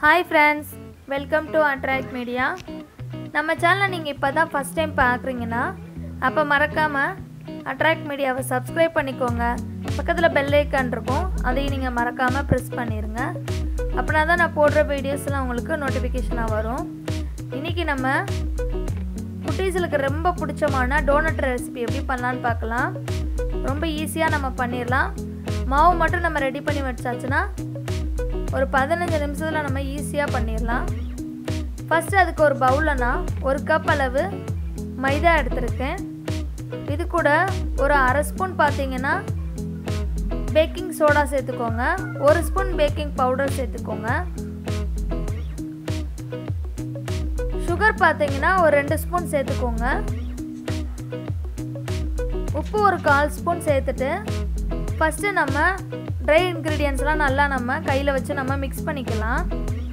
hi friends welcome to attract media நம்ம சேனலை நீங்கள் இப்போ தான் ஃபஸ்ட் டைம் பார்க்குறீங்கன்னா அப்போ மறக்காமல் அட்ராக்ட் மீடியாவை சப்ஸ்கிரைப் பண்ணிக்கோங்க பக்கத்தில் பெல் ஐக்கான் இருக்கும் அதையும் நீங்கள் மறக்காமல் ப்ரெஸ் பண்ணிடுங்க அப்படின்னா தான் நான் போடுற வீடியோஸ்லாம் உங்களுக்கு நோட்டிஃபிகேஷனாக வரும் இன்றைக்கி நம்ம குட்டீஸுக்கு ரொம்ப பிடிச்சமான டோனட் ரெசிபி எப்படி பண்ணலான்னு பார்க்கலாம் ரொம்ப ஈஸியாக நம்ம பண்ணிடலாம் மாவு மட்டும் நம்ம ரெடி பண்ணி வச்சாச்சுன்னா ஒரு பதினஞ்சு நிமிஷத்தில் நம்ம ஈஸியாக பண்ணிடலாம் ஃபஸ்ட்டு அதுக்கு ஒரு பவுலில் நான் ஒரு கப் அளவு மைதா எடுத்திருக்கேன் இது கூட ஒரு அரை ஸ்பூன் பார்த்தீங்கன்னா பேக்கிங் சோடா சேர்த்துக்கோங்க ஒரு ஸ்பூன் பேக்கிங் பவுடர் சேர்த்துக்கோங்க சுகர் பார்த்தீங்கன்னா ஒரு ரெண்டு ஸ்பூன் சேர்த்துக்கோங்க உப்பு ஒரு கால் ஸ்பூன் சேர்த்துட்டு ஃபஸ்ட்டு நம்ம ட்ரை இன்க்ரீடியன்ஸ்லாம் நல்லா நம்ம கையில் வச்சு நம்ம மிக்ஸ் பண்ணிக்கலாம்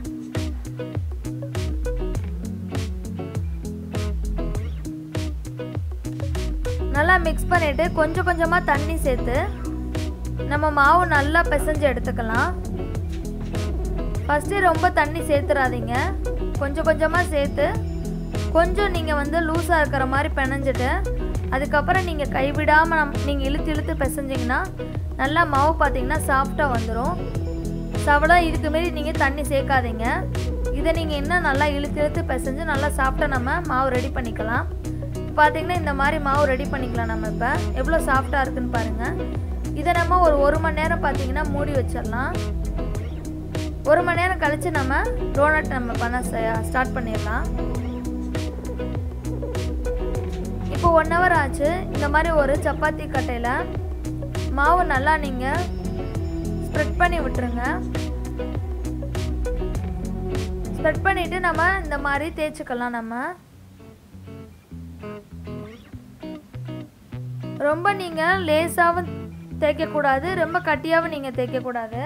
நல்லா மிக்ஸ் பண்ணிவிட்டு கொஞ்சம் கொஞ்சமாக தண்ணி சேர்த்து நம்ம மாவு நல்லா பிசைஞ்சு எடுத்துக்கலாம் ஃபஸ்ட்டு ரொம்ப தண்ணி சேர்த்துறாதீங்க கொஞ்சம் கொஞ்சமாக சேர்த்து கொஞ்சம் நீங்கள் வந்து லூஸாக இருக்கிற மாதிரி பிணைஞ்சிட்டு அதுக்கப்புறம் நீங்கள் கைவிடாமல் நம் நீங்கள் இழுத்து இழுத்து பிசைஞ்சிங்கன்னா நல்லா மாவு பார்த்தீங்கன்னா சாஃப்டாக வந்துடும் சவடா இதுக்கு மாரி நீங்கள் தண்ணி சேர்க்காதீங்க இதை நீங்கள் இன்னும் நல்லா இழுத்து இழுத்து பிசைஞ்சு நல்லா சாஃப்டாக நம்ம மாவு ரெடி பண்ணிக்கலாம் பார்த்தீங்கன்னா இந்த மாதிரி மாவு ரெடி பண்ணிக்கலாம் நம்ம இப்போ எவ்வளோ சாஃப்டாக இருக்குன்னு பாருங்கள் இதை நம்ம ஒரு ஒரு மணி நேரம் பார்த்தீங்கன்னா மூடி வச்சிடலாம் ஒரு மணி நேரம் கழித்து நம்ம டோனட் நம்ம பண்ண ஸ்டார்ட் பண்ணிடலாம் இப்போ ஒன் ஹவர் ஆச்சு இந்த மாதிரி ஒரு சப்பாத்தி கட்டையில் மாவு நல்லா நீங்கள் ஸ்ப்ரெட் பண்ணி விட்டுருங்க ஸ்ப்ரெட் பண்ணிவிட்டு நம்ம இந்த மாதிரி தேய்ச்சிக்கலாம் நம்ம ரொம்ப நீங்கள் லேஸாகவும் தேய்க்கக்கூடாது ரொம்ப கட்டியாகவும் நீங்கள் தேய்க்கக்கூடாது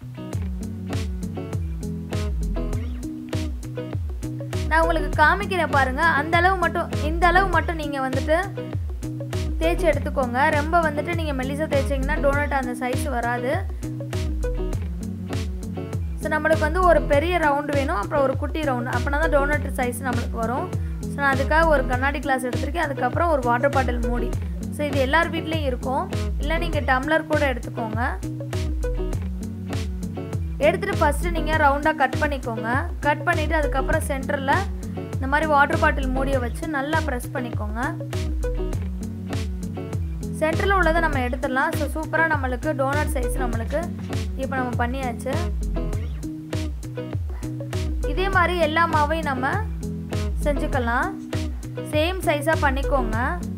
நான் உங்களுக்கு காமிக்கிறேன் பாருங்கள் அந்த அளவு மட்டும் இந்த அளவு மட்டும் நீங்கள் வந்துட்டு தேய்ச்சி எடுத்துக்கோங்க ரொம்ப வந்துட்டு நீங்கள் மெல்லிசாக தேய்ச்சிங்கன்னா டோனட் அந்த சைஸ் வராது ஸோ நம்மளுக்கு வந்து ஒரு பெரிய ரவுண்டு வேணும் அப்புறம் ஒரு குட்டி ரவுண்டு அப்படின்னா தான் டோனட் சைஸ் நம்மளுக்கு வரும் ஸோ நான் அதுக்காக ஒரு கண்ணாடி கிளாஸ் எடுத்திருக்கேன் அதுக்கப்புறம் ஒரு வாட்டர் பாட்டில் மூடி ஸோ இது எல்லார் வீட்லேயும் இருக்கும் இல்லை நீங்கள் டம்ளர் கூட எடுத்துக்கோங்க எடுத்துகிட்டு ஃபஸ்ட்டு நீங்கள் ரவுண்டாக கட் பண்ணிக்கோங்க கட் பண்ணிவிட்டு அதுக்கப்புறம் சென்டரில் இந்த மாதிரி வாட்டர் பாட்டில் மூடியை வச்சு நல்லா ப்ரெஸ் பண்ணிக்கோங்க சென்டரில் உள்ளதை நம்ம எடுத்துடலாம் ஸோ சூப்பராக நம்மளுக்கு டோனட் சைஸ் நம்மளுக்கு இப்போ நம்ம பண்ணியாச்சு இதே மாதிரி எல்லா மாவையும் நம்ம செஞ்சுக்கலாம் சேம் சைஸாக பண்ணிக்கோங்க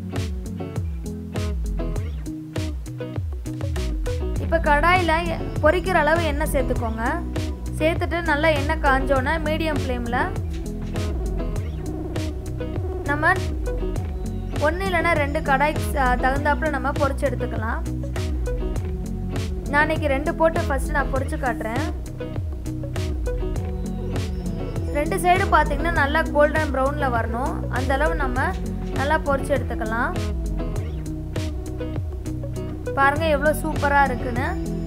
இப்போ கடாயில் பொரிக்கிற அளவு எண்ணெய் சேர்த்துக்கோங்க சேர்த்துட்டு நல்லா எண்ணெய் காஞ்சோன்னே மீடியம் ஃப்ளேமில் நம்ம ஒன்று இல்லைன்னா ரெண்டு கடாய் தகுந்தாப்புல நம்ம பொரிச்சு எடுத்துக்கலாம் நான் இன்னைக்கு ரெண்டு போட்டு ஃபஸ்ட்டு நான் பொரிச்சு காட்டுறேன் ரெண்டு சைடு பார்த்தீங்கன்னா நல்லா கோல்டன் ப்ரௌனில் வரணும் அந்த அளவு நம்ம நல்லா பொரிச்சு எடுத்துக்கலாம் பாருங்க எவ்வளோ சூப்பராக இருக்குன்னு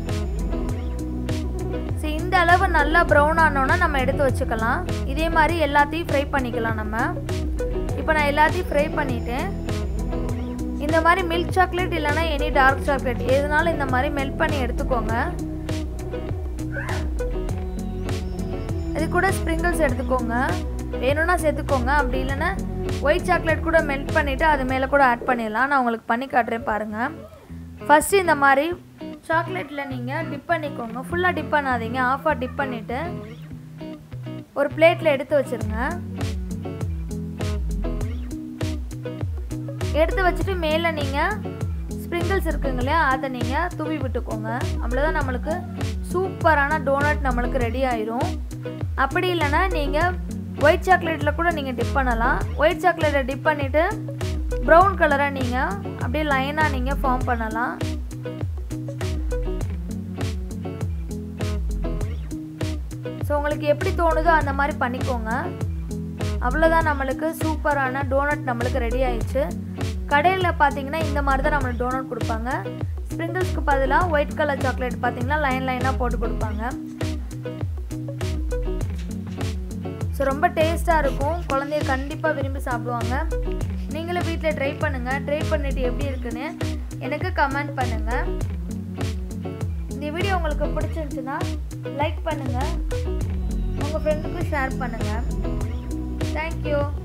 ஸோ இந்த அளவு நல்லா ப்ரௌன் ஆனோன்னா நம்ம எடுத்து வச்சுக்கலாம் இதே மாதிரி எல்லாத்தையும் ஃப்ரை பண்ணிக்கலாம் நம்ம இப்போ நான் எல்லாத்தையும் ஃப்ரை பண்ணிட்டேன் இந்த மாதிரி மில்க் சாக்லேட் இல்லைனா எனி டார்க் சாக்லேட் எதுனாலும் இந்த மாதிரி மெல்ட் பண்ணி எடுத்துக்கோங்க இது கூட ஸ்ப்ரிங்கிள்ஸ் எடுத்துக்கோங்க வேணும்னா சேர்த்துக்கோங்க அப்படி இல்லைன்னா ஒயிட் சாக்லேட் கூட மெல்ட் பண்ணிவிட்டு அது மேலே கூட ஆட் பண்ணிடலாம் நான் உங்களுக்கு பண்ணி காட்டுறேன் பாருங்கள் ஃபஸ்ட்டு இந்த மாதிரி சாக்லேட்டில் நீங்கள் டிப் பண்ணிக்கோங்க ஃபுல்லாக டிப் பண்ணாதீங்க ஆஃபாக டிப் பண்ணிவிட்டு ஒரு பிளேட்டில் எடுத்து வச்சுருங்க எடுத்து வச்சுட்டு மேலே நீங்கள் ஸ்ப்ரிங்கிள்ஸ் இருக்குங்க இல்லையா அதை நீங்கள் தூவி விட்டுக்கோங்க அவ்வளோதான் நம்மளுக்கு சூப்பரான டோனட் நம்மளுக்கு ரெடி ஆயிரும் அப்படி இல்லைன்னா நீங்கள் ஒயிட் சாக்லேட்டில் கூட நீங்கள் டிப் பண்ணலாம் ஒயிட் சாக்லேட்டை டிப் பண்ணிவிட்டு ப்ரௌன் கலரை நீங்கள் அப்படியே லைனாக நீங்கள் ஃபார்ம் பண்ணலாம் ஸோ உங்களுக்கு எப்படி தோணுதோ அந்த மாதிரி பண்ணிக்கோங்க அவ்வளோதான் நம்மளுக்கு சூப்பரான டோனட் நம்மளுக்கு ரெடி ஆயிடுச்சு கடையில் பார்த்தீங்கன்னா இந்த மாதிரி தான் நம்மளுக்கு டோனட் கொடுப்பாங்க ஸ்ப்ரிங்கிள்ஸ்க்கு பதிலாக ஒயிட் கலர் சாக்லேட் பார்த்தீங்கன்னா லைன் லைனாக போட்டு கொடுப்பாங்க ஸோ ரொம்ப டேஸ்ட்டாக இருக்கும் குழந்தைய கண்டிப்பாக விரும்பி சாப்பிடுவாங்க நீங்களும் வீட்டில் ட்ரை பண்ணுங்கள் ட்ரை பண்ணிவிட்டு எப்படி இருக்குன்னு எனக்கு கமெண்ட் பண்ணுங்கள் இந்த வீடியோ உங்களுக்கு பிடிச்சிருந்துச்சுன்னா லைக் பண்ணுங்கள் உங்கள் ஃப்ரெண்டுக்கும் ஷேர் பண்ணுங்கள் தேங்க்யூ